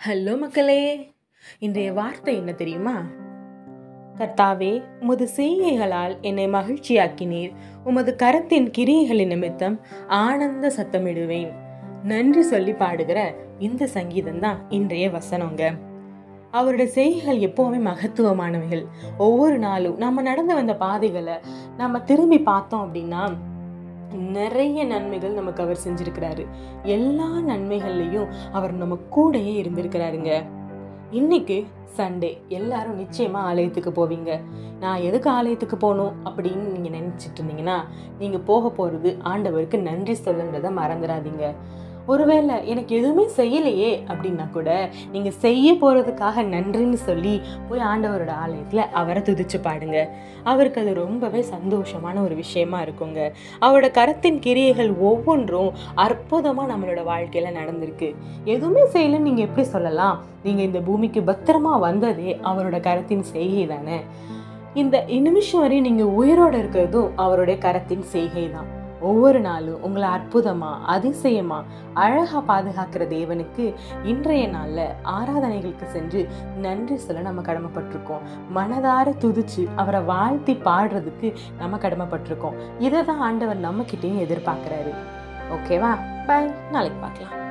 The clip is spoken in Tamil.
ஹலோ மக்களே இன்றைய வார்த்தை என்ன தெரியுமா கர்த்தாவே உமது செய்கைகளால் என்னை மகிழ்ச்சியாக்கினீர் உமது கரத்தின் கிரியைகளின் நிமித்தம் ஆனந்த சத்தமிடுவேன் நன்றி சொல்லி பாடுகிற இந்த சங்கீதம் தான் இன்றைய வசனங்க அவருடைய செய்கைகள் எப்போவுமே மகத்துவமானவைகள் ஒவ்வொரு நாளும் நம்ம நடந்து வந்த பாதைகளை நம்ம திரும்பி பார்த்தோம் அப்படின்னா நிறைய நன்மைகள் நமக்கு அவர் செஞ்சிருக்கிறாரு எல்லா நன்மைகள்லையும் அவர் நம்ம கூடயே இருந்திருக்கிறாருங்க இன்னைக்கு சண்டே எல்லாரும் நிச்சயமா ஆலயத்துக்கு போவீங்க நான் எதுக்கு ஆலயத்துக்கு போகணும் அப்படின்னு நீங்க நினைச்சிட்டு இருந்தீங்கன்னா நீங்க போக போறது ஆண்டவருக்கு நன்றி சொல்லுன்றத மறந்துடாதீங்க ஒருவேளை எனக்கு எதுவுமே செய்யலையே அப்படின்னா கூட நீங்க செய்ய போறதுக்காக நன்றின்னு சொல்லி போய் ஆண்டவரோட ஆலயத்துல அவரை துதிச்சு பாடுங்க அவருக்கு அது ரொம்பவே சந்தோஷமான ஒரு விஷயமா இருக்குங்க அவரோட கரத்தின் கிரியைகள் ஒவ்வொன்றும் அற்புதமா நம்மளோட வாழ்க்கையில நடந்திருக்கு எதுவுமே செய்யலன்னு நீங்க எப்படி சொல்லலாம் நீங்க இந்த பூமிக்கு பத்திரமா வந்ததே அவரோட கரத்தின் செய்கை தானே இந்த நிமிஷம் வரையும் நீங்க உயிரோட இருக்கிறதும் அவருடைய கரத்தின் செய்கை தான் ஒவ்வொரு நாளும் உங்களை அற்புதமா அதிசயமா அழகா பாதுகாக்கிற தேவனுக்கு இன்றைய நாள்ல ஆராதனைகளுக்கு சென்று நன்றி சொல்ல நம்ம கடமைப்பட்டிருக்கோம் மனதார துதிச்சு அவரை வாழ்த்தி பாடுறதுக்கு நம்ம கடமைப்பட்டிருக்கோம் இதை தான் ஆண்டவர் நம்ம கிட்டேயும் எதிர்பார்க்கிறாரு ஓகேவா பாய் நாளைக்கு பார்க்கலாம்